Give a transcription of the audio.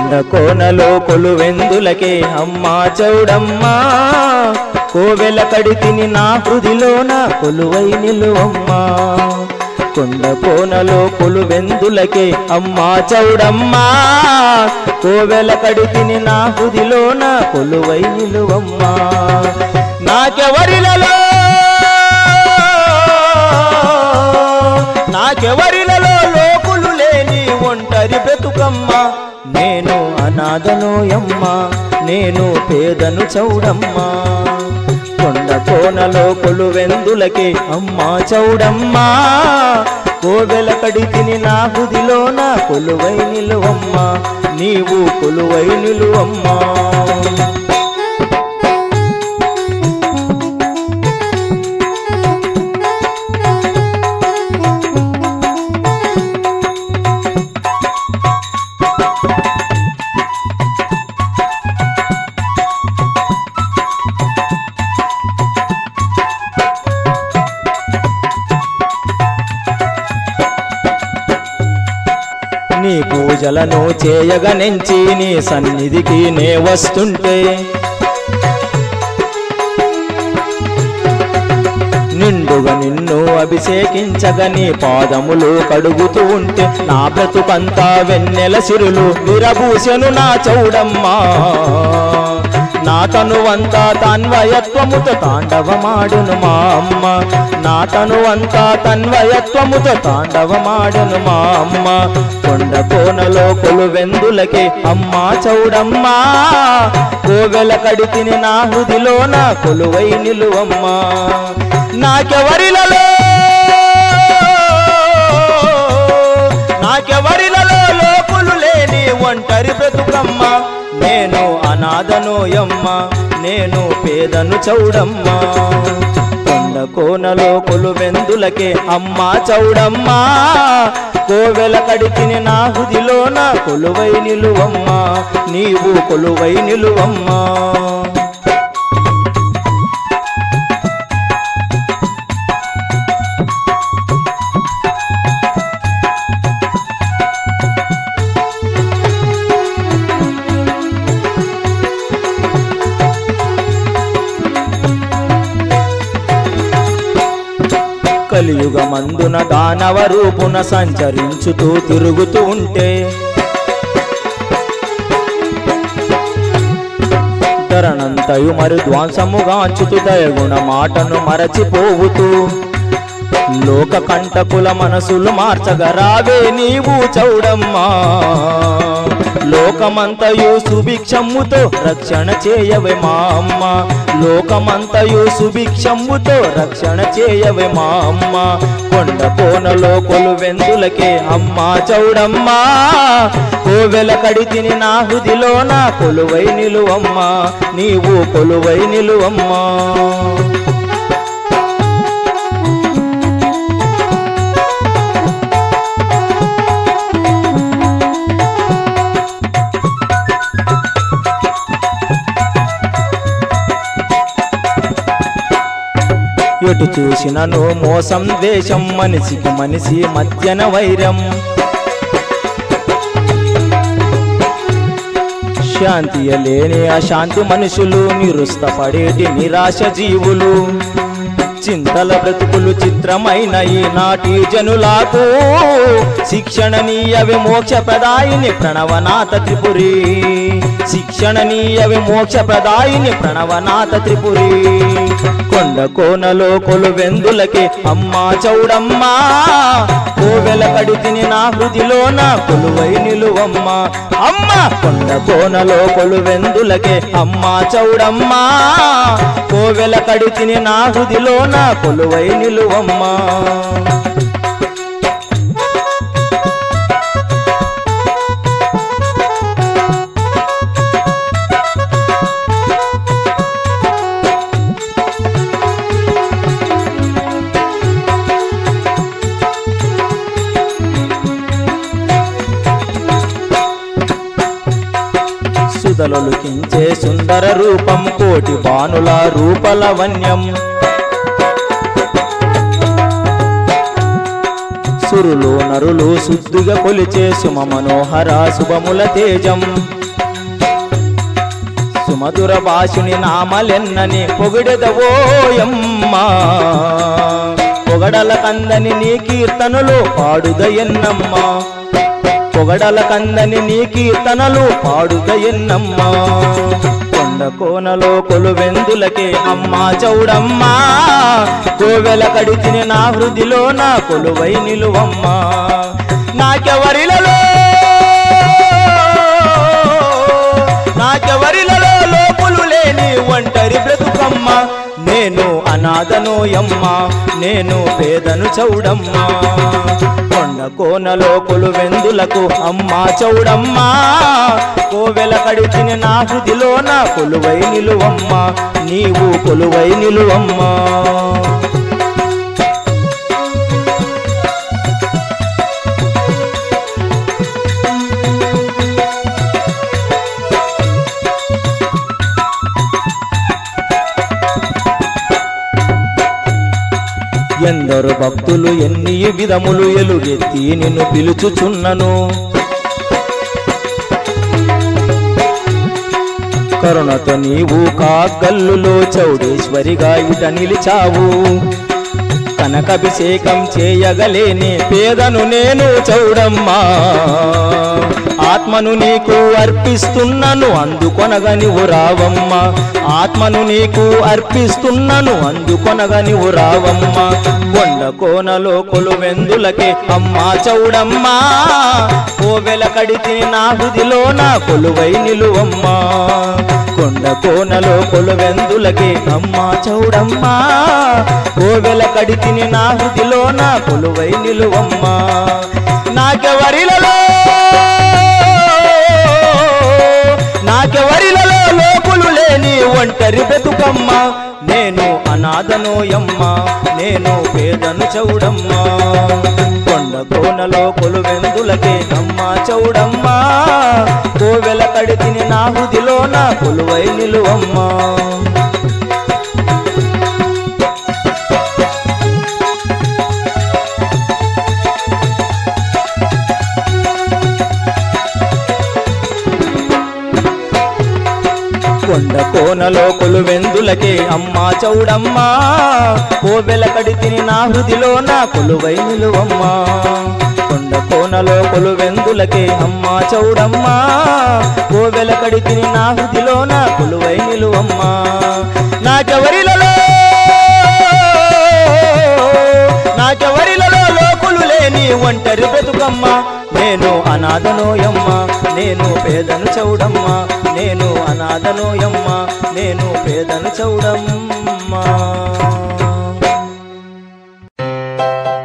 కొండ కోనలో కొలువెందులకే అమ్మా చౌడమ్మా కోవెల కడితిని నా హృదిలోన కొలువై నిలువమ్మా కొండ కోనలో కొలువెందులకే అమ్మా చౌడమ్మా కోవెల కడితిని నా హృదిలోన కొలువై నిలువమ్మా నాకెవరిలలో నాకెవరిలలో లోకులు లేని ఒంటరి బ్రతుకమ్మ నేను అనాథనోయమ్మ నేను పేదను చౌడమ్మా కొండ కోనలో కొలువెందులకే అమ్మా చౌడమ్మా కోవెల కడితిని నా హృదిలోన కొలువై నిలువమ్మా నీవు కొలువై నిలువమ్మా నీ పూజలను చేయగనించి నీ సన్నిధికి నే వస్తుంటే నిండుగా నిన్ను అభిషేకించగా నీ పాదములు కడుగుతూ ఉంటే నా బ్రతుకంతా వెన్నెల సిరులు విరబూసెను నా చౌడమ్మా నా తనువంతా తన్వయత్వముతో తాండవమాడును మా అమ్మ నా తనువంతా తన్వయత్వముతో తాండవమాడును మా అమ్మ కొండ కోనలో కొలువెందులకే అమ్మా చౌడమ్మా కోవెల కడితిని నా హృదిలోన కొలువై నిలువమ్మా నాకెవరిలలో నాకెవరిలలో లోకులు లేని ఒంటరి బ్రతుకమ్మ నేను అనాథనోయమ్మ నేను పేదను చౌడమ్మా కొండ కోనలో కొలువెందులకే అమ్మా చౌడమ్మా కోవెల కడికిని నా హృదిలోన కొలువై నిలువమ్మా నీవు కొలువై నిలువమ్మా కలియుగ మందున దానవ రూపున సంచరించుతూ తిరుగుతూ ఉంటే ధరణంతయు మరి ధ్వంసముగాంచుతూ దయగుణ మాటను మరచిపోవుతూ లోక కంటకుల మనసులు మార్చగా రావే నీవు చౌడమ్మా లోకమంతయు సుభిక్షమ్ముతో రక్షణ చేయవే మా అమ్మ లోకమంతయు సుభిక్షమ్ముతో రక్షణ చేయవే మా అమ్మ కొండ కోనలో కొలువెందులకే అమ్మా చౌడమ్మా కోవెల కడితిని నా హృదిలోన కొలువై నిలువమ్మా నీవు కొలువై నిలువమ్మా ఎటు చూసినను మోసం ద్వేషం మనిషికి మనిషి మధ్యన వైరం శాంతి లేని అశాంతి మనుషులు నిరుస్తపడేటి నిరాశ జీవులు చింతల బ్రతుకులు చిత్రమైన ఈనాటి జనులకు శిక్షణ నీయవి మోక్ష ప్రదాయిని ప్రణవనాథ త్రిపురి శిక్షణ నీయవి మోక్ష ప్రదాయిని ప్రణవనాథ త్రిపురి కొండ కోనలో కొలువెందులకే అమ్మా చౌడమ్మా కోవెల కడితిని నా హృదిలోన కొలువై నిలువమ్మా అమ్మ కొండ కోనలో కొలువెందులకే అమ్మా చౌడమ్మా కోవెల కడితిని నా హృదిలోన కొలువై నిలువమ్మా సుధలొలికించే సుందర రూపం కోటి బానుల రూపలవన్యం సురులు నరులు శుద్ధిగా కొలిచే సుమ మనోహర శుభముల తేజం సుమధుర భాషుని నామలెన్నని పొగిడెదవోయమ్మా పొగడల కందని నీ కీర్తనలు పాడుదయన్నమ్మా పొగడల కందని నీ కీర్తనలు పాడుదయన్నమ్మా కొండ కోనలో కొలువెందులకే అమ్మా చౌడమ్మా కోవెల కడితిని నా హృదిలో నా కొలువై నిలువమ్మా నాకెవరిలలో నాకెవరిలలో లోపులు లేని ఒంటరి బ్రతుకమ్మ నేను అనాథనోయమ్మ నేను పేదను చౌడమ్మా కొండ కోనలో కొలువెందులకు అమ్మా చౌడమ్మా కోవెల కడితిని నా హృదిలో నా కొలువై నిలువమ్మ నీవు కొలువై నిలువమ్మా ఎందరు భక్తులు ఎన్ని విధములు ఎలుగెత్తి నిన్ను పిలుచుచున్నను కరుణతో నీవు కాగల్లులో చౌడేశ్వరిగా ఇట నిలిచావు కనకభిషేకం చేయగలేని పేదను నేను చౌడమ్మా ఆత్మను నీకు అర్పిస్తున్నను అందుకొనగా నీవు రావమ్మ ఆత్మను నీకు అర్పిస్తున్నను అందుకొనగా నీవు రావమ్మ కొండ కోనలో కొలువెందులకే అమ్మా చౌడమ్మా కోవెల కడితి నా హృదిలో నా కొలువై నిలువమ్మా కొండ కోనలో కొలువెందులకే అమ్మా చౌడమ్మా కోవెల కడితిని నా హృదిలో నా కొలువై నిలువమ్మా నాకెవరిలలో నాకెవరిలలో లోపులు లేని ఒంటరి బ్రతుకమ్మ నేను అనాథనోయమ్మ నేను పేదను చౌడమ్మా కొండ కోనలో కొలువెందులకే అమ్మ చౌడమ్మా కోవెల కడితిని నా హృదిలో నా కొలువై నిలువమ్మా కొండ కోనలో కొలువెందులకే అమ్మా చౌడమ్మా కోవెల కడితిని నా హృదిలో నా కొలువై నిలువమ్మా కొండ కోనలో కొలువెందులకే అమ్మా చౌడమ్మా కోవెల కడితిని నా హృదిలో నా కొలువై నిలువమ్మా నాకెవరిలలో నాకెవరిలలో లోకులు లేని ఒంటరి బ్రతుకమ్మ నేను అనాథనోయమ్మ నేను పేదను చౌడమ్మ నేను అనాథనోయమ్మ నేను పేదను చౌడమ్మ